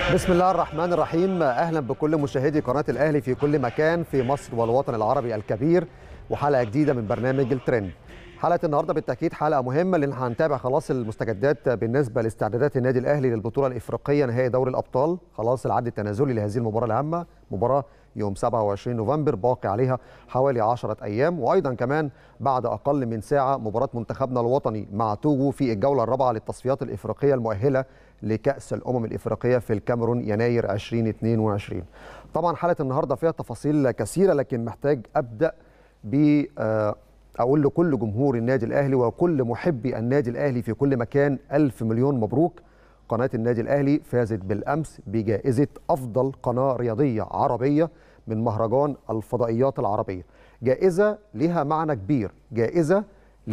بسم الله الرحمن الرحيم اهلا بكل مشاهدي قناه الاهلي في كل مكان في مصر والوطن العربي الكبير وحلقه جديده من برنامج الترند حلقه النهارده بالتاكيد حلقه مهمه لان هنتابع خلاص المستجدات بالنسبه لاستعدادات النادي الاهلي للبطوله الافريقيه نهائي دوري الابطال خلاص العد التنازلي لهذه المباراه الهامه مباراه يوم 27 نوفمبر باقي عليها حوالي 10 ايام وايضا كمان بعد اقل من ساعه مباراه منتخبنا الوطني مع توجو في الجوله الرابعه للتصفيات الافريقيه المؤهله لكاس الامم الافريقيه في الكاميرون يناير 2022 طبعا حلقه النهارده فيها تفاصيل كثيره لكن محتاج ابدا ب اقول لكل جمهور النادي الاهلي وكل محبي النادي الاهلي في كل مكان الف مليون مبروك قناه النادي الاهلي فازت بالامس بجائزه افضل قناه رياضيه عربيه من مهرجان الفضائيات العربيه جائزه لها معنى كبير جائزه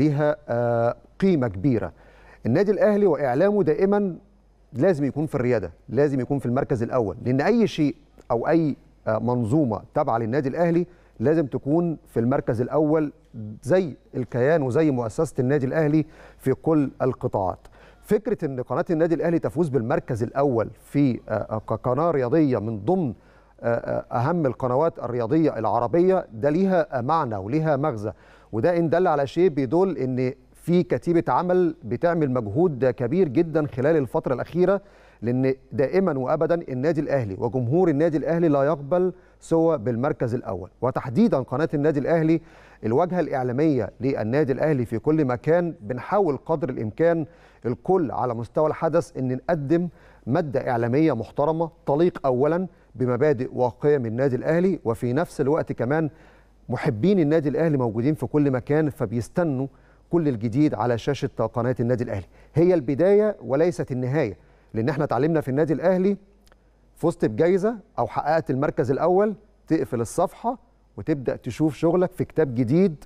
لها قيمه كبيره النادي الاهلي واعلامه دائما لازم يكون في الرياده لازم يكون في المركز الاول لان اي شيء او اي منظومه تابعه للنادي الاهلي لازم تكون في المركز الاول زي الكيان وزي مؤسسه النادي الاهلي في كل القطاعات فكره ان قناه النادي الاهلي تفوز بالمركز الاول في كقناه رياضيه من ضمن اهم القنوات الرياضيه العربيه ده ليها معنى وليها مغزى وده ان دل على شيء بيدل ان في كتيبه عمل بتعمل مجهود كبير جدا خلال الفتره الاخيره لان دائما وابدا النادي الاهلي وجمهور النادي الاهلي لا يقبل سوى بالمركز الاول وتحديدا قناه النادي الاهلي الواجهه الاعلاميه للنادي الاهلي في كل مكان بنحاول قدر الامكان الكل على مستوى الحدث ان نقدم ماده اعلاميه محترمه تليق اولا بمبادئ وقيم النادي الاهلي وفي نفس الوقت كمان محبين النادي الاهلي موجودين في كل مكان فبيستنوا كل الجديد على شاشه قناه النادي الاهلي هي البدايه وليست النهايه لان احنا اتعلمنا في النادي الاهلي فزت بجائزه او حققت المركز الاول تقفل الصفحه وتبدا تشوف شغلك في كتاب جديد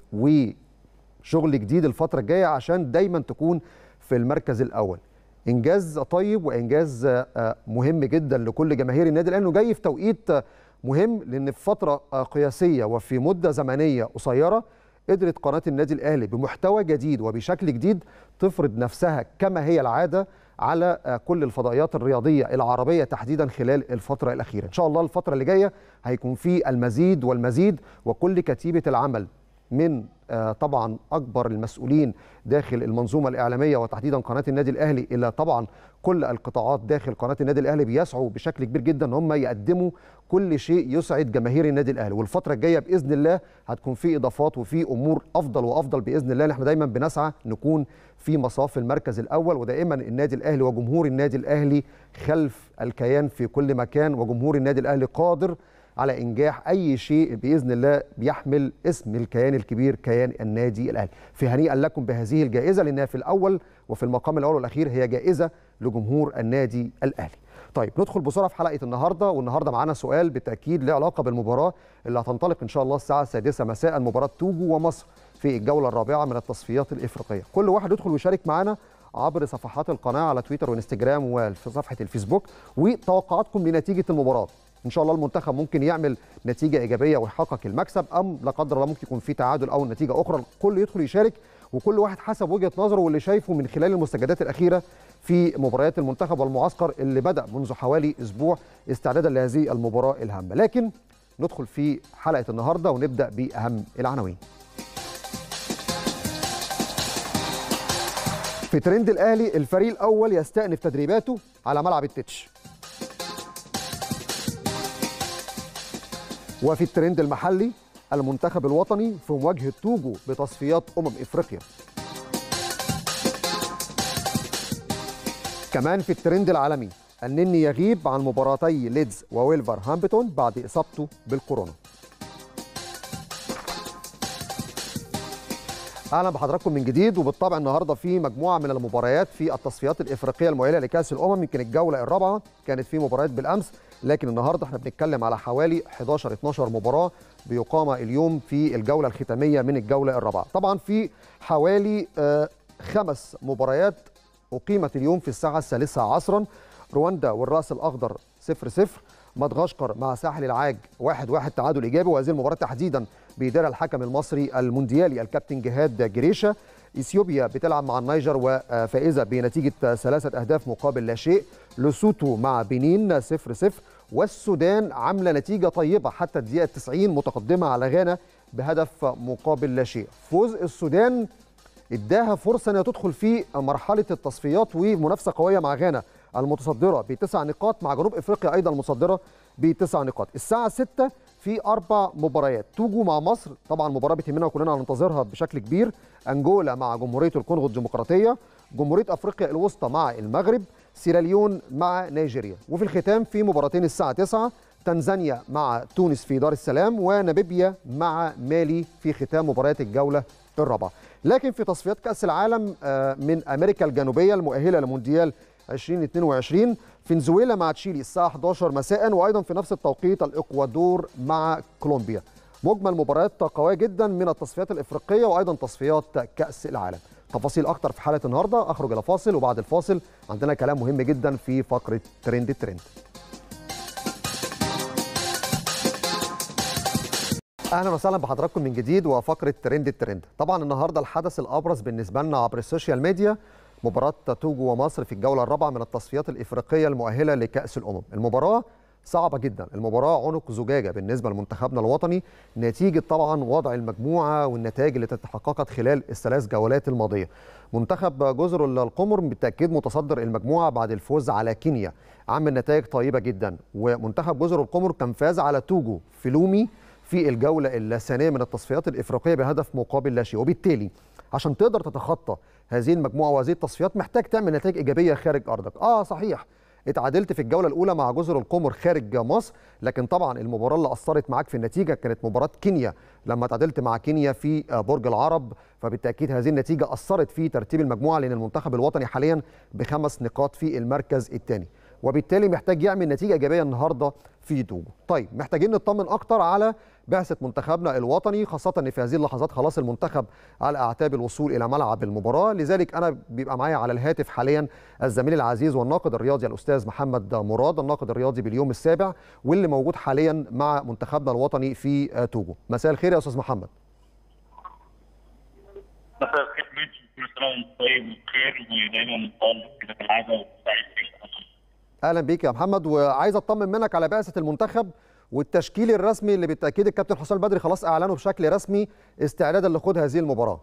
وشغل جديد الفتره الجايه عشان دايما تكون في المركز الاول انجاز طيب وانجاز مهم جدا لكل جماهير النادي الاهلي انه جاي في توقيت مهم لان في فتره قياسيه وفي مده زمنيه قصيره قدرت قناه النادي الاهلي بمحتوى جديد وبشكل جديد تفرض نفسها كما هي العاده على كل الفضائيات الرياضيه العربيه تحديدا خلال الفتره الاخيره ان شاء الله الفتره اللي جايه هيكون في المزيد والمزيد وكل كتيبه العمل من طبعا اكبر المسؤولين داخل المنظومه الاعلاميه وتحديدا قناه النادي الاهلي الى طبعا كل القطاعات داخل قناه النادي الاهلي بيسعوا بشكل كبير جدا ان هم يقدموا كل شيء يسعد جماهير النادي الاهلي والفتره الجايه باذن الله هتكون في اضافات وفي امور افضل وافضل باذن الله احنا دايما بنسعى نكون في مصاف المركز الاول ودائما النادي الاهلي وجمهور النادي الاهلي خلف الكيان في كل مكان وجمهور النادي الاهلي قادر على انجاح اي شيء باذن الله بيحمل اسم الكيان الكبير كيان النادي الاهلي في هنيئا لكم بهذه الجائزه لانها في الاول وفي المقام الاول والاخير هي جائزه لجمهور النادي الاهلي طيب ندخل بسرعه في حلقه النهارده والنهارده معانا سؤال بالتاكيد له علاقه بالمباراه اللي هتنطلق ان شاء الله الساعه السادسة مساء مباراه توجو ومصر في الجوله الرابعه من التصفيات الافريقيه كل واحد يدخل ويشارك معانا عبر صفحات القناه على تويتر وانستجرام وفي صفحه الفيسبوك وتوقعاتكم لنتيجه المباراه ان شاء الله المنتخب ممكن يعمل نتيجه ايجابيه ويحقق المكسب ام لا قدر الله ممكن يكون في تعادل او نتيجه اخرى الكل يدخل يشارك وكل واحد حسب وجهه نظره واللي شايفه من خلال المستجدات الاخيره في مباريات المنتخب والمعسكر اللي بدا منذ حوالي اسبوع استعدادا لهذه المباراه الهامه لكن ندخل في حلقه النهارده ونبدا باهم العناوين في ترند الاهلي الفريق الاول يستأنف تدريباته على ملعب التتش وفي الترند المحلي المنتخب الوطني في مواجهه توجو بتصفيات امم افريقيا كمان في الترند العالمي النني يغيب عن مباراتي ليدز وويلفر هامبتون بعد اصابته بالكورونا اهلا بحضراتكم من جديد وبالطبع النهارده في مجموعه من المباريات في التصفيات الافريقيه المؤهله لكاس الامم يمكن الجوله الرابعه كانت في مباريات بالامس لكن النهارده احنا بنتكلم على حوالي 11 12 مباراه بيقام اليوم في الجوله الختاميه من الجوله الرابعه طبعا في حوالي خمس مباريات اقيمت اليوم في الساعه الثالثه عصرا رواندا والراس الاخضر 0 0 مدغشقر مع ساحل العاج 1 1 تعادل ايجابي وهذه المباراه تحديدا بيديرها الحكم المصري المونديالي الكابتن جهاد جريشه اثيوبيا بتلعب مع النيجر وفائزه بنتيجه ثلاثه اهداف مقابل لا شيء لوسوتو مع بنين 0 0 والسودان عامله نتيجه طيبه حتى الدقيقه 90 متقدمه على غانا بهدف مقابل لا شيء فوز السودان اداها فرصه انها تدخل في مرحله التصفيات ومنافسه قويه مع غانا المتصدره بتسع نقاط مع جنوب افريقيا ايضا المتصدره بتسع نقاط الساعه 6 في اربع مباريات توجو مع مصر طبعا مباراه بتهمنا وكلنا هننتظرها بشكل كبير انجولا مع جمهوريه الكونغو الديمقراطيه جمهوريه افريقيا الوسطى مع المغرب سيراليون مع نيجيريا وفي الختام في مباراتين الساعه 9 تنزانيا مع تونس في دار السلام وناميبيا مع مالي في ختام مباريات الجوله الرابعه لكن في تصفيات كاس العالم من امريكا الجنوبيه المؤهله لمونديال 2022 فنزويلا مع تشيلي الساعه 11 مساء وايضا في نفس التوقيت الاكوادور مع كولومبيا مجمل مباريات قويه جدا من التصفيات الافريقيه وايضا تصفيات كاس العالم تفاصيل اكتر في حلقه النهارده اخرج الى فاصل وبعد الفاصل عندنا كلام مهم جدا في فقره ترند الترند اهلا وسهلا بحضراتكم من جديد وفقره ترند الترند طبعا النهارده الحدث الابرز بالنسبه لنا عبر السوشيال ميديا مباراه توجو ومصر في الجوله الرابعه من التصفيات الافريقيه المؤهله لكاس الامم المباراه صعبه جدا المباراه عنق زجاجه بالنسبه لمنتخبنا الوطني نتيجه طبعا وضع المجموعه والنتائج اللي تحققت خلال الثلاث جولات الماضيه منتخب جزر القمر بالتاكيد متصدر المجموعه بعد الفوز على كينيا عمل نتائج طيبه جدا ومنتخب جزر القمر كان فاز على توجو في لومي في الجوله الثانيه من التصفيات الافريقيه بهدف مقابل لا شيء وبالتالي عشان تقدر تتخطى هذه المجموعه وهذه التصفيات محتاج تعمل نتائج ايجابيه خارج ارضك اه صحيح اتعادلت في الجوله الاولى مع جزر القمر خارج مصر لكن طبعا المباراه اللي اثرت معاك في النتيجه كانت مباراه كينيا لما تعادلت مع كينيا في برج العرب فبالتاكيد هذه النتيجه اثرت في ترتيب المجموعه لان المنتخب الوطني حاليا بخمس نقاط في المركز الثاني وبالتالي محتاج يعمل نتيجه ايجابيه النهارده في توجو طيب محتاجين نطمن اكتر على بعثه منتخبنا الوطني خاصه ان في هذه اللحظات خلاص المنتخب على اعتاب الوصول الى ملعب المباراه لذلك انا بيبقى معايا على الهاتف حاليا الزميل العزيز والناقد الرياضي الاستاذ محمد مراد الناقد الرياضي باليوم السابع واللي موجود حاليا مع منتخبنا الوطني في توجو مساء الخير يا استاذ محمد مساء الخير كل سنه وانت طيب وبخير ودايما متالق كده كالعاده وسعيد اهلا بيك يا محمد وعايز اطمن منك على بعثه المنتخب والتشكيل الرسمي اللي بالتاكيد الكابتن حسام البدري خلاص اعلنه بشكل رسمي استعدادا لخوض هذه المباراه.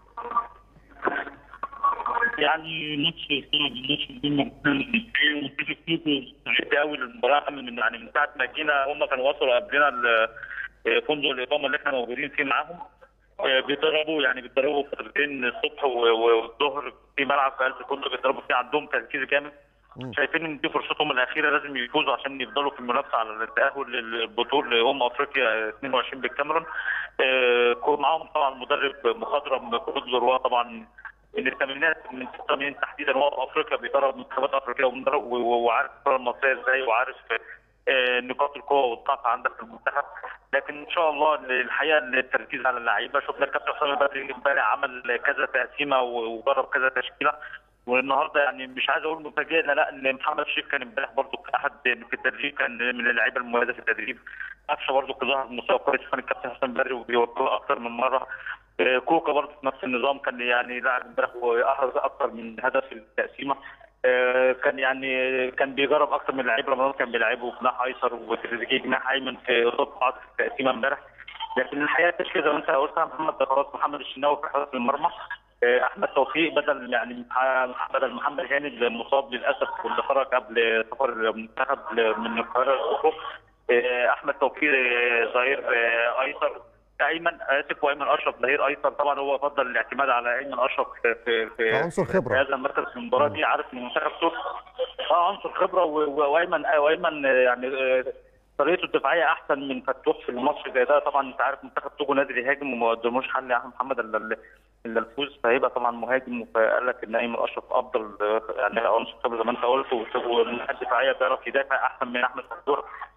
يعني ماتش صعب الماتش بين مرتين ومنتخب توجو سعيد قوي للمباراه من يعني من ساعه ما جينا هم كانوا وصلوا قبلنا فندق الاقامه اللي احنا موجودين فيه معاهم بيتدربوا يعني بيتدربوا فترتين الصبح والظهر في ملعب في قلب الفندق بيتدربوا فيه عندهم تركيز جامد شايفين ان دي فرصتهم الاخيره لازم يفوزوا عشان يفضلوا في المنافسه على التاهل للبطوله امم افريقيا 22 بالكاميرون آه معاهم طبعا مدرب مخضرم كود زروا طبعا من الثمانينات من 86 تحديدا هو في افريقيا بيدرب منتخبات افريقيا وعارف الكره المصريه ازاي وعارف آه نقاط القوه والضعف عندك في المنتخب لكن ان شاء الله الحقيقه التركيز على اللعيبه شفنا الكابتن حسام البدري امبارح عمل كذا تقسيمه وجرب كذا تشكيله والنهارده يعني مش عايز اقول مفاجئنا لا ان محمد الشيخ كان امبارح برضه احد في التدريب كان من اللعيبه المميزه في التدريب قفشه برضه ظهر مستوى كويس كان الكابتن حسام بدري وبيوجهه اكثر من مره كوكا برضه في نفس النظام كان يعني لاعب امبارح واحرز اكثر من هدف في التقسيمه كان يعني كان بيجرب اكثر من لعيب رمضان كان بيلعبه جناح ايسر وتريزيجيه جناح ايمن في قصاد بعض في التقسيمه امبارح لكن الحقيقه التشكيله زي ما انت قلت محمد ده خلاص محمد الشناوي في حراسه المرمى احمد توفيق بدل يعني بدل محمد هاني المصاب للاسف واللي خرج قبل سفر المنتخب من القاهره للأخرى احمد توفيق ظهير ايسر ايمن اسف وايمن اشرف ظهير ايسر طبعا هو فضل الاعتماد على ايمن اشرف في في, في عنصر خبره في هذا المركز في المباراه دي عارف ان المنتخب توب اه عنصر خبره وايمن وايمن يعني طريقته الدفاعيه احسن من فتوح في الماتش زي ده طبعا انت عارف منتخب توجو نازل يهاجم وما قدموش حل يا محمد الا الا الفوز فهيبقى طبعا مهاجم فقال لك ان ايمن اشرف افضل يعني عنصر خبره زي ما انت قلت ومن الدفاعيه بيعرف يدافع احسن من احمد فتوح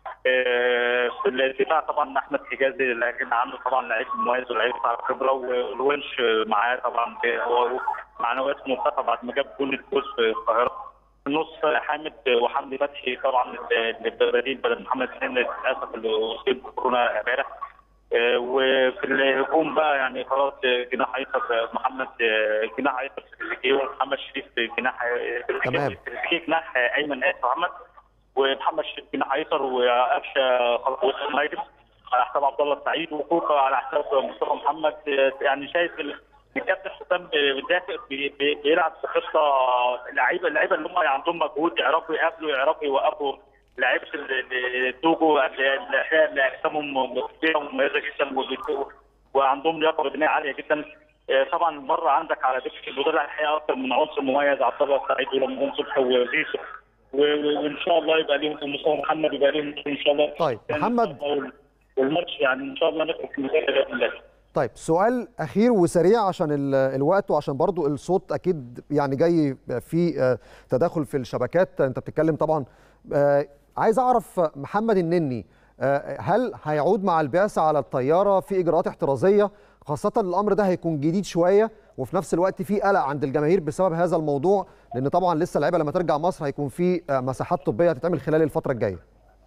في الدفاع طبعا احمد حجازي اللي كان عنده طبعا لعيب مميز ولعيب صاحب خبره والونش معاه طبعا معنويات مرتفعه بعد ما جاب جول الفوز في القاهره في النص حامد وحمدي فتحي طبعا البديل بدل محمد حسين للاسف اللي اصيب بكورونا امبارح آه، وفي الهجوم بقى يعني خلاص آه، جناح ايسر محمد آه، جناح ايسر تريزيجيه ومحمد شريف جناح تمام. تريزيجيه جناح ايمن اسف محمد ومحمد شريف جناح ايسر وقفشه خلاص وسط المهاجم على حساب عبد الله السعيد وكوكا على حساب مصطفى محمد آه، يعني شايف ال- الكابتن حسام بيدافع بي- بي- بيلعب في خطه اللعيبه اللعيبه اللي هم عندهم مجهود يعرفوا يقابلوا يعرفوا يوقفوا لعيبه ال- ال- التوجو اللي اللي اجسامهم مختلفه ومميزه جدا وبيت- وعندهم لياقه بدنيه عاليه جدا آه، طبعا بره عندك على دكه البدلاء الحقيقه اكثر من عنصر مميز عبد الله السعيد ورمضان صبحي وزيزو و- و- وان شاء الله يبقى ليهم مصطفى محمد يبقى ليهم ان شاء الله طيب، محمد. والماتش يعني ان شاء الله نخرج في النتيجه باذن الله طيب سؤال اخير وسريع عشان ال- الوقت وعشان برضو الصوت اكيد يعني جاي في آه، تداخل في الشبكات انت بتتكلم طبعا آه، عايز اعرف محمد النني آه، هل هيعود مع البعثه على الطياره في اجراءات احترازيه خاصه الامر ده هيكون جديد شويه وفي نفس الوقت في قلق عند الجماهير بسبب هذا الموضوع لان طبعا لسه اللعيبه لما ترجع مصر هيكون في آه، مساحات طبيه هتتعمل خلال الفتره الجايه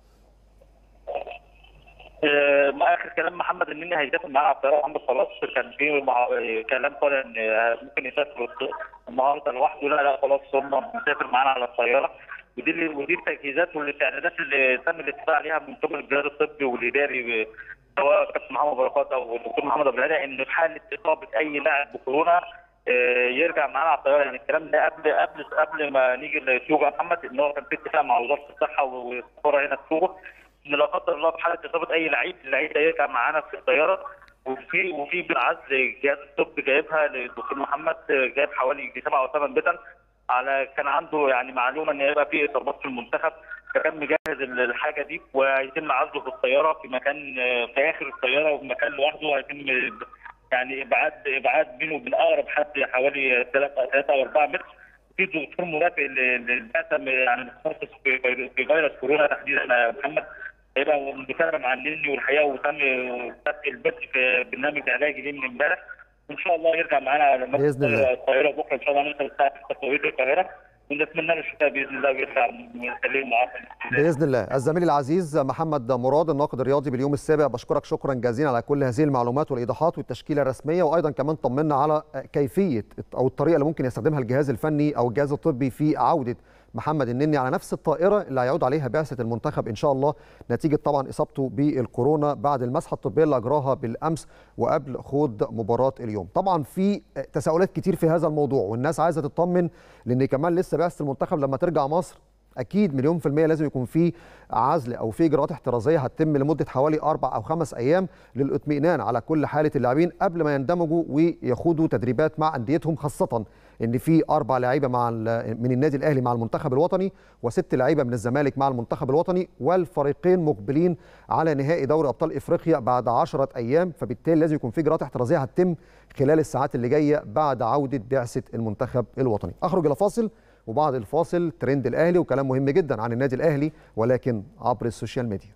آه، ما اخر كلام محمد النني هيسافر معاه على الطياره محمد خلاص كان في مع... آه، كلام طالع ان آه، ممكن يسافر النهارده لوحده لا لا خلاص هم مسافر معانا على الطياره ودي اللي ودي التجهيزات والاستعدادات اللي تم الاتفاق عليها من قبل الجهاز الطبي والاداري آه، سواء كابتن محمد بركات او الدكتور محمد ابو الهادي ان في حاله اصابه اي لاعب بكورونا آه، يرجع معانا على الطياره يعني الكلام ده قبل قبل قبل ما نيجي لسوق يا محمد ان هو كان في اتفاق مع وزاره الصحه والسفاره هنا في سوق ان لا قدر الله في حاله اصابه اي لعيب اللعيب ده يرجع معانا في الطياره وفي وفي بالعزل جهاز الطب جايبها للدكتور محمد جايب حوالي سبعه او ثمان بتن على كان عنده يعني معلومه ان هيبقى في اصابات في المنتخب فكان مجهز الحاجه دي وهيتم عزله في الطياره في مكان في اخر الطياره وفي مكان لوحده هيتم يعني ابعاد ابعاد بينه وبين اقرب حد حوالي 3 3 او 4 متر في دكتور مرافق للبعثه يعني متخصص في في فيروس كورونا تحديدا يا محمد هيبقى متابع مع النني والحقيقه وتم فتح البث في برنامج علاجي ليه من امبارح وان شاء الله يرجع معانا على بإذن الله. القاهره بكره ان شاء الله نوصل الساعه 6 توقيت القاهره ونتمنى له الشفاء باذن الله ويرجع نسلم معاه باذن الله الزميل العزيز محمد مراد الناقد الرياضي باليوم السابع بشكرك شكرا جزيلا على كل هذه المعلومات والايضاحات والتشكيله الرسميه وايضا كمان طمنا على كيفيه او الطريقه اللي ممكن يستخدمها الجهاز الفني او الجهاز الطبي في عوده محمد النني على نفس الطائره اللي هيعود عليها بعثه المنتخب ان شاء الله نتيجه طبعا اصابته بالكورونا بعد المسحه الطبيه اللي اجراها بالامس وقبل خوض مباراه اليوم طبعا في تساؤلات كتير في هذا الموضوع والناس عايزه تطمن لان كمان لسه بعثه المنتخب لما ترجع مصر اكيد مليون في الميه لازم يكون في عزل او في اجراءات احترازيه هتتم لمده حوالي اربع او خمس ايام للاطمئنان على كل حاله اللاعبين قبل ما يندمجوا ويخوضوا تدريبات مع انديتهم خاصه ان في اربع لعيبه مع ال- من النادي الاهلي مع المنتخب الوطني وست لعيبه من الزمالك مع المنتخب الوطني والفريقين مقبلين على نهائي دوري ابطال افريقيا بعد 10 ايام فبالتالي لازم يكون في اجراءات احترازيه هتتم خلال الساعات اللي جايه بعد عوده بعثه المنتخب الوطني اخرج الى فاصل وبعد الفاصل ترند الاهلي وكلام مهم جدا عن النادي الاهلي ولكن عبر السوشيال ميديا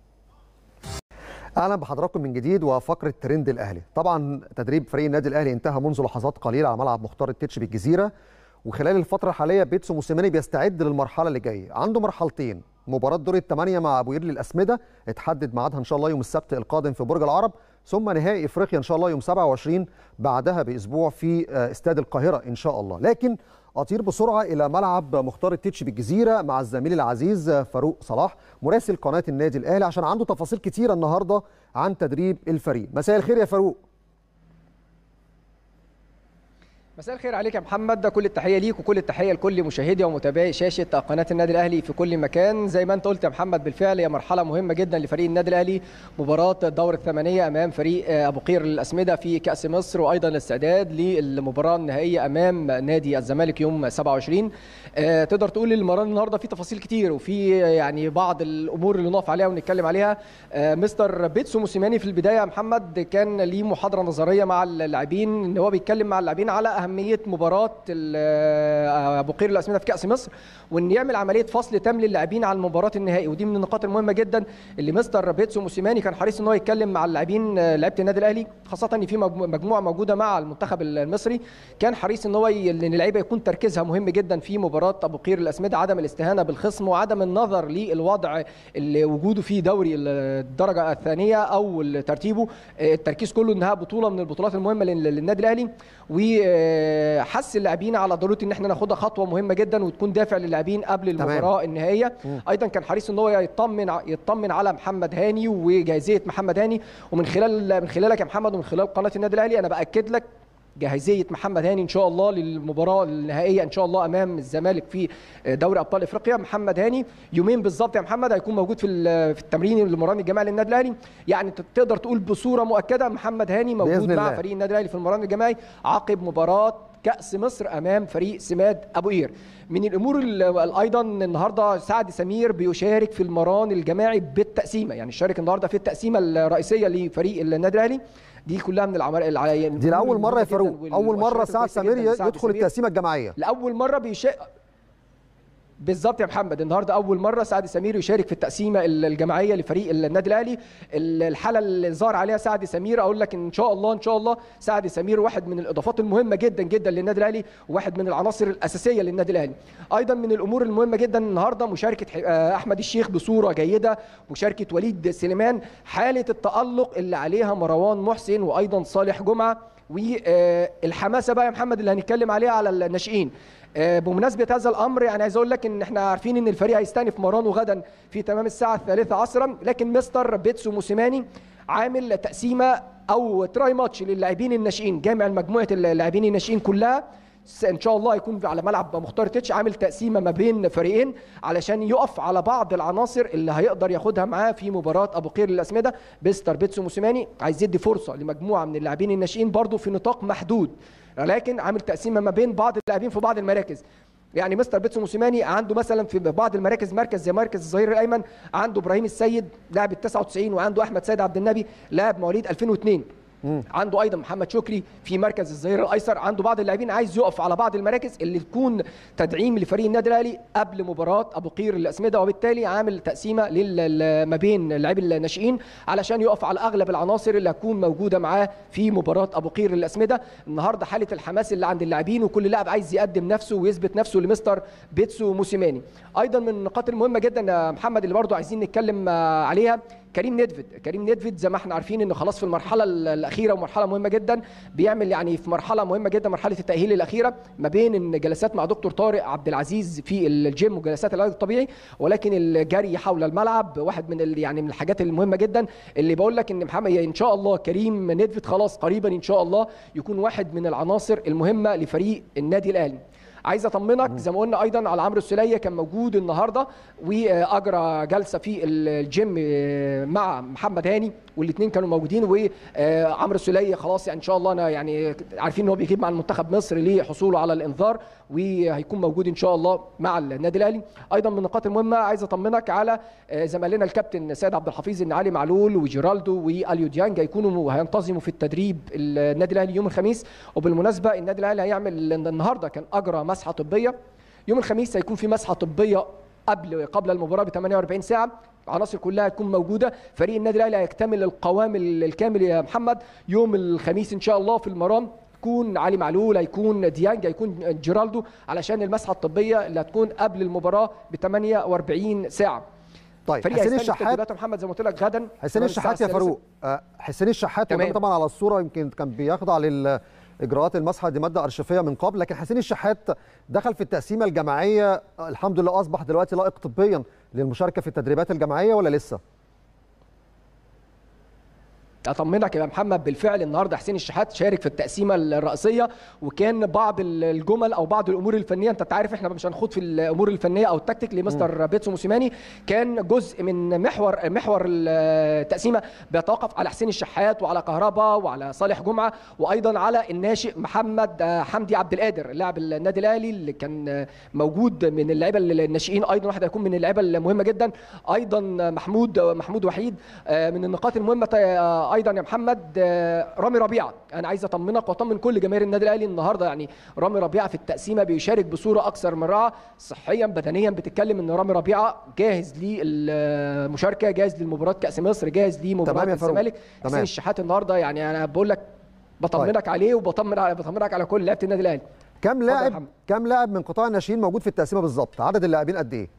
اهلا بحضراتكم من جديد وفقره ترند الاهلي طبعا تدريب فريق النادي الاهلي انتهى منذ لحظات قليله على ملعب مختار التتش بالجزيره وخلال الفتره الحاليه بيتسو موسيماني بيستعد للمرحله اللي جايه عنده مرحلتين مباراه دور الثمانيه مع ابو قير للاسمده اتحدد ميعادها ان شاء الله يوم السبت القادم في برج العرب ثم نهائي افريقيا ان شاء الله يوم 27 بعدها باسبوع في آه، استاد القاهره ان شاء الله لكن اطير بسرعه الى ملعب مختار التتش بالجزيره مع الزميل العزيز فاروق صلاح مراسل قناه النادي الاهلي عشان عنده تفاصيل كتيره النهارده عن تدريب الفريق مساء الخير يا فاروق مساء الخير عليك يا محمد ده كل التحيه ليك وكل التحيه لكل مشاهدي ومتابعي شاشه قناه النادي الاهلي في كل مكان زي ما انت قلت يا محمد بالفعل هي مرحله مهمه جدا لفريق النادي الاهلي مباراه الدور الثمانيه امام فريق آه، ابو قير الاسمده في كاس مصر وايضا الاستعداد للمباراه النهائيه امام نادي الزمالك يوم 27 آه، تقدر تقول المباراه النهارده في تفاصيل كتير وفي يعني بعض الامور اللي نقف عليها ونتكلم عليها آه، مستر بيتسو موسيماني في البدايه يا محمد كان ليه محاضره نظريه مع اللاعبين ان هو بيتكلم مع اللاعبين على اهميه مباراه ابو قير الاسمده في كاس مصر وان يعمل عمليه فصل تام للاعبين عن مباراه النهائي ودي من النقاط المهمه جدا اللي مستر بيتسو موسيماني كان حريص ان هو يتكلم مع اللاعبين لعيبه النادي الاهلي خاصه ان في مجموعه موجوده مع المنتخب المصري كان حريص ان هو ي... ان اللعيبه يكون تركيزها مهم جدا في مباراه ابو قير الاسمده عدم الاستهانه بالخصم وعدم النظر للوضع اللي وجوده في دوري الدرجه الثانيه او ترتيبه التركيز كله انها بطوله من البطولات المهمه للنادي الاهلي وحس اللاعبين على ضروره ان احنا ناخدها خطوه مهمه جدا وتكون دافع للاعبين قبل المباراه تمام. النهائيه م. ايضا كان حريص ان هو يطمن يطمن على محمد هاني وجاهزيه محمد هاني ومن خلال من خلالك يا محمد ومن خلال قناه النادي الاهلي انا باكد لك جاهزيه محمد هاني ان شاء الله للمباراه النهائيه ان شاء الله امام الزمالك في دوري ابطال افريقيا محمد هاني يومين بالظبط يا محمد هيكون موجود في في التمرين المران الجماعي للنادي الاهلي يعني تقدر تقول بصوره مؤكده محمد هاني موجود مع فريق النادي الاهلي في المران الجماعي عقب مباراه كاس مصر امام فريق سماد ابو قير من الامور ايضا النهارده سعد سمير بيشارك في المران الجماعي بالتقسيمه يعني شارك النهارده في التقسيمه الرئيسيه لفريق النادي الاهلي دي كلها من العمل دي لاول مره يا فاروق اول مره سعد سمير يدخل التقسيمه الجماعيه لاول مره بيشارك بالظبط يا محمد النهارده اول مره سعد سمير يشارك في التقسيمه الجماعيه لفريق النادي الاهلي الحاله اللي ظهر عليها سعد سمير اقول لك ان شاء الله ان شاء الله سعد سمير واحد من الاضافات المهمه جدا جدا للنادي الاهلي وواحد من العناصر الاساسيه للنادي الاهلي ايضا من الامور المهمه جدا النهارده مشاركه احمد الشيخ بصوره جيده مشاركه وليد سليمان حاله التالق اللي عليها مروان محسن وايضا صالح جمعه والحماسه بقى يا محمد اللي هنتكلم عليها على الناشئين بمناسبه هذا الامر يعني عايز اقول لك ان احنا عارفين ان الفريق هيستأنف مرانه غدا في تمام الساعه الثالثة عصرا لكن مستر بيتسو موسيماني عامل تقسيمه او تراي ماتش للاعبين الناشئين جامع مجموعه اللاعبين الناشئين كلها ان شاء الله يكون على ملعب مختار تتش عامل تقسيمه ما بين فريقين علشان يقف على بعض العناصر اللي هيقدر ياخدها معاه في مباراه ابو قير الاسمده بيستر بيتسو موسيماني عايز يدي فرصه لمجموعه من اللاعبين الناشئين برضه في نطاق محدود لكن عامل تقسيمه ما بين بعض اللاعبين في بعض المراكز يعني مستر بيتسو موسيماني عنده مثلا في بعض المراكز مركز زي مركز الظهير الايمن عنده ابراهيم السيد لاعب ال 99 وعنده احمد سيد عبد النبي لاعب مواليد 2002 مم. عنده ايضا محمد شكري في مركز الظهير الايسر عنده بعض اللاعبين عايز يقف على بعض المراكز اللي تكون تدعيم لفريق النادي الاهلي قبل مباراه ابو قير الاسمده وبالتالي عامل تقسيمه ما بين اللاعبين الناشئين علشان يقف على اغلب العناصر اللي هتكون موجوده معاه في مباراه ابو قير الاسمده النهارده حاله الحماس اللي عند اللاعبين وكل لاعب عايز يقدم نفسه ويثبت نفسه لمستر بيتسو موسيماني ايضا من النقاط المهمه جدا يا محمد اللي برضو عايزين نتكلم عليها كريم نيدفيد كريم نيدفيد زي ما احنا عارفين انه خلاص في المرحله الاخيره ومرحله مهمه جدا بيعمل يعني في مرحله مهمه جدا مرحله التاهيل الاخيره ما بين ان جلسات مع دكتور طارق عبد العزيز في الجيم وجلسات العلاج الطبيعي ولكن الجري حول الملعب واحد من يعني من الحاجات المهمه جدا اللي بقول لك ان محمد ان شاء الله كريم نيدفيد خلاص قريبا ان شاء الله يكون واحد من العناصر المهمه لفريق النادي الاهلي عايز اطمنك زي ما قلنا ايضا على عمرو السوليه كان موجود النهارده واجرى جلسه في الجيم مع محمد هاني والاثنين كانوا موجودين وعمرو السوليه خلاص يعني ان شاء الله انا يعني عارفين ان هو بيغيب مع المنتخب مصر لحصوله على الانذار وهيكون موجود ان شاء الله مع النادي الاهلي ايضا من النقاط المهمه عايز اطمنك على زميلنا الكابتن سيد عبد الحفيظ ان علي معلول وجيرالدو واليو ديانج هيكونوا هينتظموا في التدريب النادي الاهلي يوم الخميس وبالمناسبه النادي الاهلي هيعمل النهارده كان اجرى مسحه طبيه يوم الخميس هيكون في مسحه طبيه قبل قبل المباراه ب 48 ساعه العناصر كلها هتكون موجوده فريق النادي الاهلي هيكتمل القوام الكامل يا محمد يوم الخميس ان شاء الله في المرام هيكون علي معلول هيكون ديانج هيكون جيرالدو علشان المسحه الطبيه اللي هتكون قبل المباراه ب 48 ساعه طيب حسين الشحات محمد زي ما قلت لك غدا حسين الشحات يا فاروق حسين الشحات طبعا على الصوره يمكن كان بيخضع لل اجراءات المسحه دي ماده ارشيفيه من قبل لكن حسين الشحات دخل في التقسيمه الجماعيه الحمد لله اصبح دلوقتي لائق طبيا للمشاركه في التدريبات الجماعيه ولا لسه؟ اطمنك يا محمد بالفعل النهارده حسين الشحات شارك في التقسيمه الرئيسيه وكان بعض الجمل او بعض الامور الفنيه انت عارف احنا مش هنخوض في الامور الفنيه او التكتيك لمستر بيتسو موسيماني كان جزء من محور محور التقسيمه بيتوقف على حسين الشحات وعلى كهربا وعلى صالح جمعه وايضا على الناشئ محمد حمدي عبد القادر لاعب النادي الاهلي اللي كان موجود من اللعيبه الناشئين ايضا واحد هيكون من اللعيبه المهمه جدا ايضا محمود محمود وحيد من النقاط المهمه ايضا يا محمد آه، رامي ربيعه انا عايز اطمنك واطمن كل جماهير النادي الاهلي النهارده يعني رامي ربيعه في التقسيمه بيشارك بصوره اكثر من رائعه صحيا بدنيا بتتكلم ان رامي ربيعه جاهز للمشاركه جاهز للمباراه كاس مصر جاهز لمباراه تمام يا فاروق. الزمالك تمام. حسين الشحات النهارده يعني انا بقول لك بطمنك عليه وبطمن على بطمنك على كل لعيبه النادي الاهلي كم اتفضل يا لاعب محمد. كم لاعب من قطاع الناشئين موجود في التقسيمه بالظبط عدد اللاعبين قد ايه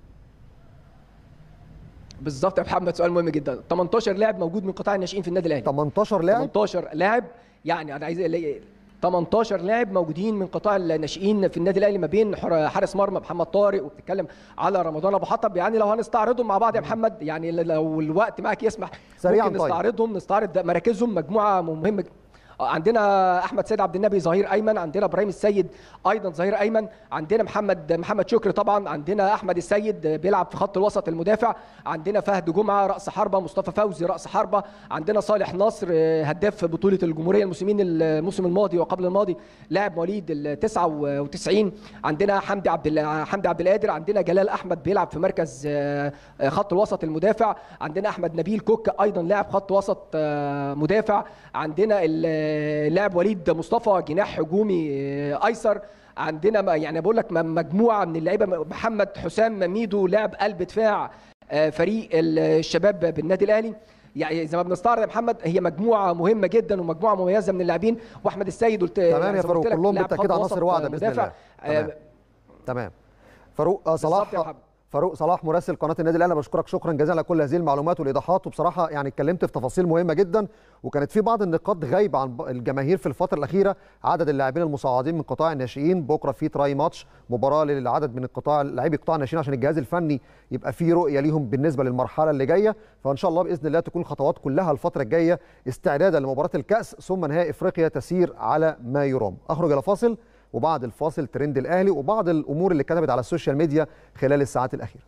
بالظبط يا محمد سؤال مهم جدا 18 لاعب موجود من قطاع الناشئين في النادي الاهلي 18 لاعب 18 لاعب يعني انا عايز ألاقي 18 لاعب موجودين من قطاع الناشئين في النادي الاهلي ما بين حر- حارس مرمى محمد طارق وبتتكلم على رمضان ابو حطب يعني لو هنستعرضهم مع بعض يا محمد يعني لو الوقت معك يسمح سريعاً ممكن طيب. نستعرضهم نستعرض مراكزهم مجموعه مهمه ج- آه، عندنا احمد سيد عبد النبي ظهير ايمن عندنا ابراهيم السيد ايضا ظهير ايمن عندنا محمد محمد شكري طبعا عندنا احمد السيد بيلعب في خط الوسط المدافع عندنا فهد جمعه راس حربه مصطفى فوزي راس حربه عندنا صالح نصر آه، هداف بطوله الجمهوريه الموسمين الموسم الماضي وقبل الماضي لاعب مواليد ال 99 عندنا حمدي عبد ال- حمدي عبد القادر عندنا جلال احمد بيلعب في مركز آه، آه، خط الوسط المدافع عندنا احمد نبيل كوك ايضا لاعب خط وسط آه، مدافع عندنا ال- اللاعب وليد مصطفى جناح هجومي آه، ايسر عندنا م- يعني بقول لك م- مجموعه من اللعيبه محمد حسام ميدو لاعب قلب دفاع آه، فريق الشباب بالنادي الاهلي يعني زي ما بنستعرض يا محمد هي مجموعه مهمه جدا ومجموعه مميزه من اللاعبين واحمد السيد قلت تمام يعني يا زي ما قلت فاروق، لك كلهم لاعب بالتأكيد خط عناصر وسط واعدة بإذن مدافع. الله. آه، تمام. تمام فاروق آه، صلاح بالظبط يا محمد. فاروق صلاح مراسل قناه النادي الاهلي أنا بشكرك شكرا جزيلا على كل هذه المعلومات والايضاحات وبصراحه يعني اتكلمت في تفاصيل مهمه جدا وكانت في بعض النقاط غايبه عن ب- الجماهير في الفتره الاخيره عدد اللاعبين المصعدين من قطاع الناشئين بكره في تراي ماتش مباراه للعدد من القطاع لاعبي قطاع الناشئين عشان الجهاز الفني يبقى في رؤيه ليهم بالنسبه للمرحله اللي جايه فان شاء الله باذن الله تكون الخطوات كلها الفتره الجايه استعدادا لمباراه الكاس ثم نهائي افريقيا تسير على ما يرام اخرج الى فاصل وبعد الفاصل ترند الاهلي وبعض الامور اللي كتبت على السوشيال ميديا خلال الساعات الاخيره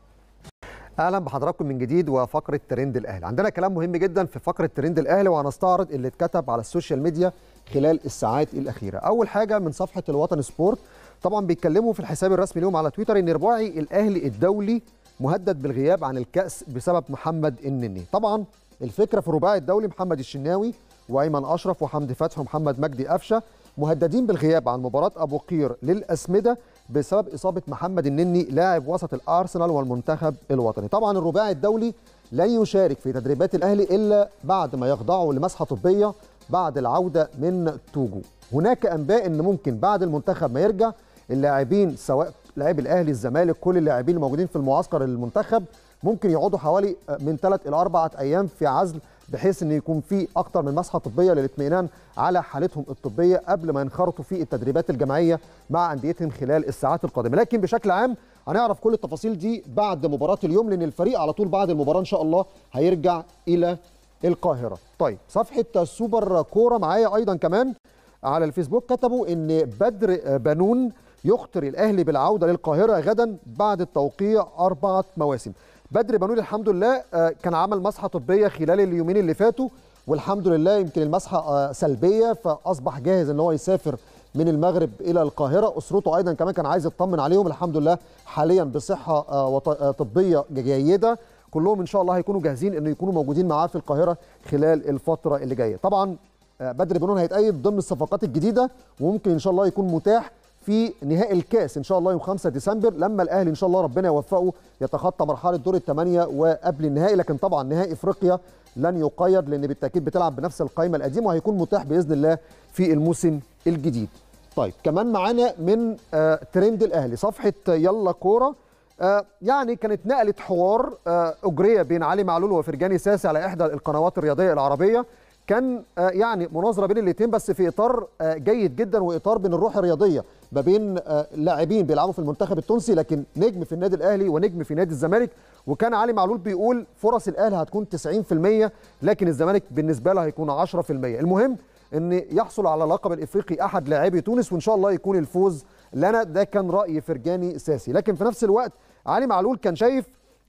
اهلا بحضراتكم من جديد وفقره ترند الاهلي عندنا كلام مهم جدا في فقره ترند الاهلي وهنستعرض اللي اتكتب على السوشيال ميديا خلال الساعات الاخيره اول حاجه من صفحه الوطن سبورت طبعا بيتكلموا في الحساب الرسمي لهم على تويتر ان رباعي الاهلي الدولي مهدد بالغياب عن الكاس بسبب محمد النني طبعا الفكره في الرباعي الدولي محمد الشناوي وايمن اشرف وحمدي فتحي ومحمد مجدي قفشه مهددين بالغياب عن مباراه ابو قير للاسمده بسبب اصابه محمد النني لاعب وسط الارسنال والمنتخب الوطني طبعا الرباعي الدولي لن يشارك في تدريبات الاهلي الا بعد ما يخضعوا لمسحه طبيه بعد العوده من توجو هناك انباء ان ممكن بعد المنتخب ما يرجع اللاعبين سواء لاعبي الاهلي الزمالك كل اللاعبين الموجودين في المعسكر المنتخب ممكن يقعدوا حوالي من ثلاث الى اربعه ايام في عزل بحيث ان يكون في اكتر من مسحه طبيه للاطمئنان على حالتهم الطبيه قبل ما ينخرطوا في التدريبات الجماعيه مع انديتهم خلال الساعات القادمه لكن بشكل عام هنعرف كل التفاصيل دي بعد مباراه اليوم لان الفريق على طول بعد المباراه ان شاء الله هيرجع الى القاهره طيب صفحه سوبر كوره معايا ايضا كمان على الفيسبوك كتبوا ان بدر بنون يخطر الاهلي بالعوده للقاهره غدا بعد التوقيع اربعه مواسم بدر بنون الحمد لله آه، كان عمل مسحه طبيه خلال اليومين اللي فاتوا والحمد لله يمكن المسحه آه، سلبيه فاصبح جاهز ان هو يسافر من المغرب الى القاهره اسرته ايضا كمان كان عايز يطمن عليهم الحمد لله حاليا بصحه آه، وط- آه، طبيه جيده كلهم ان شاء الله هيكونوا جاهزين انه يكونوا موجودين معاه في القاهره خلال الفتره اللي جايه طبعا آه، بدر بنون هيتأيد ضمن الصفقات الجديده وممكن ان شاء الله يكون متاح في نهائي الكاس ان شاء الله يوم 5 ديسمبر لما الاهلي ان شاء الله ربنا يوفقه يتخطى مرحله دور الثمانيه وقبل النهائي لكن طبعا نهائي افريقيا لن يقيد لان بالتاكيد بتلعب بنفس القائمه القديمه وهيكون متاح باذن الله في الموسم الجديد. طيب كمان معانا من آه ترند الاهلي صفحه يلا كوره آه يعني كانت نقلت حوار آه اجري بين علي معلول وفرجاني ساسي على احدى القنوات الرياضيه العربيه كان آه يعني مناظره بين الاثنين بس في اطار آه جيد جدا واطار بين الروح الرياضيه ما بين آه لاعبين بيلعبوا في المنتخب التونسي لكن نجم في النادي الاهلي ونجم في نادي الزمالك وكان علي معلول بيقول فرص الاهلي هتكون 90% لكن الزمالك بالنسبه له هيكون 10% المهم ان يحصل على لقب الافريقي احد لاعبي تونس وان شاء الله يكون الفوز لنا ده كان راي فرجاني ساسي لكن في نفس الوقت علي معلول كان شايف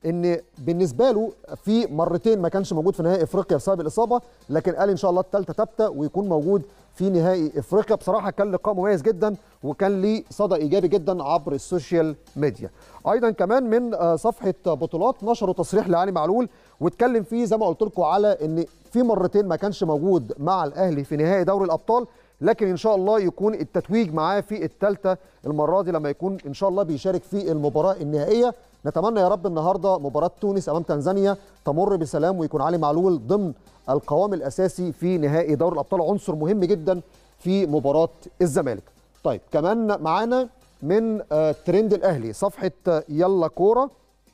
ان بالنسبه له في مرتين ما كانش موجود في نهائي افريقيا بسبب الاصابه لكن قال ان شاء الله الثالثه ثابته ويكون موجود في نهائي افريقيا بصراحه كان لقاء مميز جدا وكان ليه صدى ايجابي جدا عبر السوشيال ميديا ايضا كمان من آه، صفحه بطولات نشروا تصريح لعلي معلول واتكلم فيه زي ما قلت لكم على ان في مرتين ما كانش موجود مع الاهلي في نهائي دوري الابطال لكن ان شاء الله يكون التتويج معاه في الثالثه المره دي لما يكون ان شاء الله بيشارك في المباراه النهائيه نتمنى يا رب النهارده مباراه تونس امام تنزانيا تمر بسلام ويكون علي معلول ضمن القوام الاساسي في نهائي دوري الابطال عنصر مهم جدا في مباراه الزمالك. طيب كمان معانا من آه، ترند الاهلي صفحه آه، يلا كوره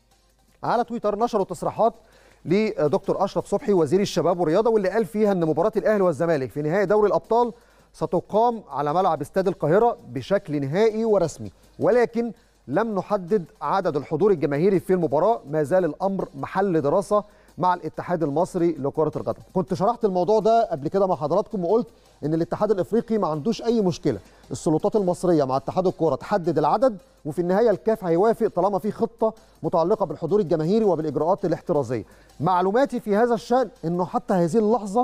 على تويتر نشروا تصريحات لدكتور اشرف صبحي وزير الشباب والرياضه واللي قال فيها ان مباراه الاهلي والزمالك في نهائي دوري الابطال ستقام على ملعب استاد القاهره بشكل نهائي ورسمي ولكن لم نحدد عدد الحضور الجماهيري في المباراه ما زال الامر محل دراسه مع الاتحاد المصري لكره القدم كنت شرحت الموضوع ده قبل كده مع حضراتكم وقلت ان الاتحاد الافريقي ما عندوش اي مشكله السلطات المصريه مع اتحاد الكوره تحدد العدد وفي النهايه الكاف هيوافق طالما في خطه متعلقه بالحضور الجماهيري وبالاجراءات الاحترازيه معلوماتي في هذا الشان انه حتى هذه اللحظه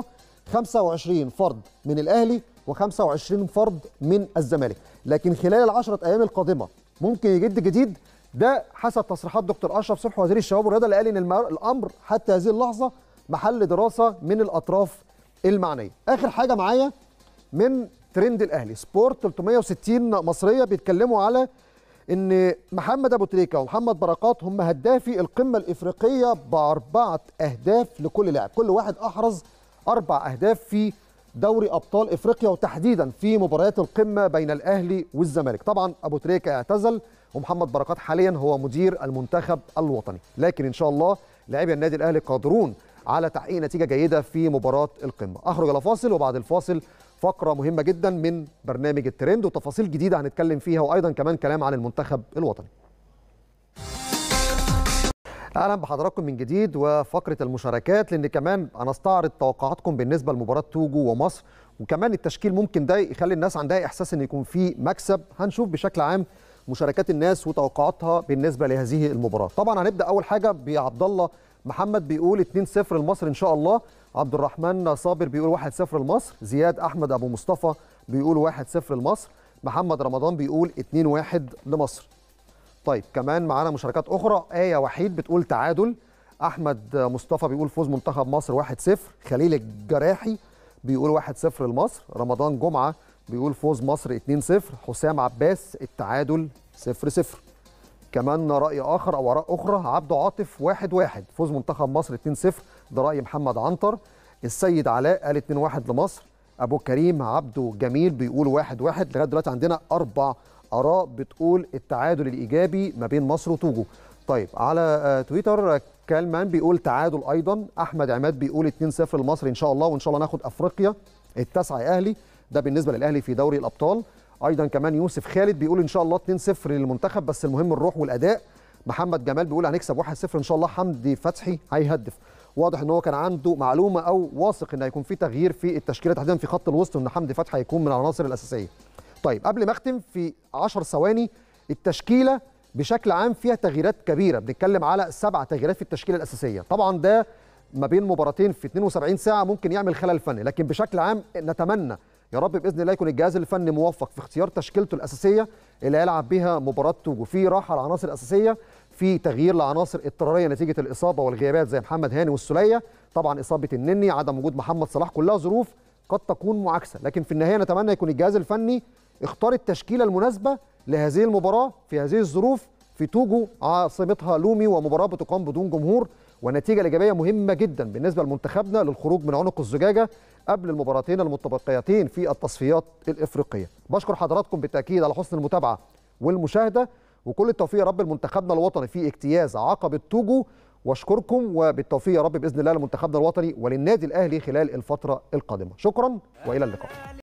25 فرد من الاهلي و25 فرد من الزمالك لكن خلال العشرة ايام القادمه ممكن يجد جديد ده حسب تصريحات دكتور اشرف صبحي وزير الشباب والرياضه اللي قال ان المر- الامر حتى هذه اللحظه محل دراسه من الاطراف المعنيه اخر حاجه معايا من ترند الاهلي سبورت 360 مصريه بيتكلموا على ان محمد ابو تريكه ومحمد بركات هم هدافي القمه الافريقيه باربعه اهداف لكل لاعب كل واحد احرز اربع اهداف في دوري ابطال افريقيا وتحديدا في مباريات القمه بين الاهلي والزمالك طبعا ابو تريكه اعتزل ومحمد بركات حاليا هو مدير المنتخب الوطني لكن ان شاء الله لاعبي النادي الاهلي قادرون على تحقيق نتيجه جيده في مباراه القمه اخرج الى فاصل وبعد الفاصل فقره مهمه جدا من برنامج الترند وتفاصيل جديده هنتكلم فيها وايضا كمان كلام عن المنتخب الوطني اهلا بحضراتكم من جديد وفقره المشاركات لان كمان انا استعرض توقعاتكم بالنسبه لمباراه توجو ومصر وكمان التشكيل ممكن ده يخلي الناس عندها احساس ان يكون في مكسب هنشوف بشكل عام مشاركات الناس وتوقعاتها بالنسبه لهذه المباراه طبعا هنبدا اول حاجه بعبد الله محمد بيقول 2-0 لمصر ان شاء الله عبد الرحمن صابر بيقول 1-0 لمصر زياد احمد ابو مصطفى بيقول 1-0 لمصر محمد رمضان بيقول 2-1 لمصر طيب كمان معانا مشاركات اخرى ايه وحيد بتقول تعادل احمد مصطفى بيقول فوز منتخب مصر 1-0 خليل الجراحي بيقول 1-0 لمصر رمضان جمعه بيقول فوز مصر 2-0 حسام عباس التعادل 0-0 كمان راي اخر او اراء اخرى عبده عاطف 1-1 فوز منتخب مصر 2-0 ده راي محمد عنتر السيد علاء قال 2-1 لمصر ابو كريم عبده جميل بيقول 1-1 لغايه دلوقتي عندنا اربع اراء بتقول التعادل الايجابي ما بين مصر وتوجو طيب على آه، تويتر آه، كالمان بيقول تعادل ايضا احمد عماد بيقول 2-0 لمصر ان شاء الله وان شاء الله ناخد افريقيا التاسعه يا اهلي ده بالنسبه للاهلي في دوري الابطال ايضا كمان يوسف خالد بيقول ان شاء الله 2-0 للمنتخب بس المهم الروح والاداء محمد جمال بيقول هنكسب 1-0 ان شاء الله حمدي فتحي هيهدف واضح ان هو كان عنده معلومه او واثق ان هيكون في تغيير في التشكيله تحديدا في خط الوسط وان حمدي فتحي هيكون من العناصر الاساسيه طيب قبل ما اختم في 10 ثواني التشكيله بشكل عام فيها تغييرات كبيره بنتكلم على سبع تغييرات في التشكيله الاساسيه طبعا ده ما بين مباراتين في 72 ساعه ممكن يعمل خلل فني لكن بشكل عام نتمنى يا رب باذن الله يكون الجهاز الفني موفق في اختيار تشكيلته الاساسيه اللي هيلعب بها مباراه توجو في راحه العناصر الاساسيه في تغيير لعناصر اضطراريه نتيجه الاصابه والغيابات زي محمد هاني والسليه طبعا اصابه النني عدم وجود محمد صلاح كلها ظروف قد تكون معاكسه لكن في النهايه نتمنى يكون الجهاز الفني اختار التشكيله المناسبه لهذه المباراه في هذه الظروف في توجو عاصمتها لومي ومباراه بتقام بدون جمهور ونتيجه ايجابيه مهمه جدا بالنسبه لمنتخبنا للخروج من عنق الزجاجه قبل المباراتين المتبقيتين في التصفيات الافريقيه بشكر حضراتكم بالتاكيد على حسن المتابعه والمشاهده وكل التوفيق يا رب لمنتخبنا الوطني في اجتياز عقبه توجو واشكركم وبالتوفيق يا رب باذن الله لمنتخبنا الوطني وللنادي الاهلي خلال الفتره القادمه شكرا والى اللقاء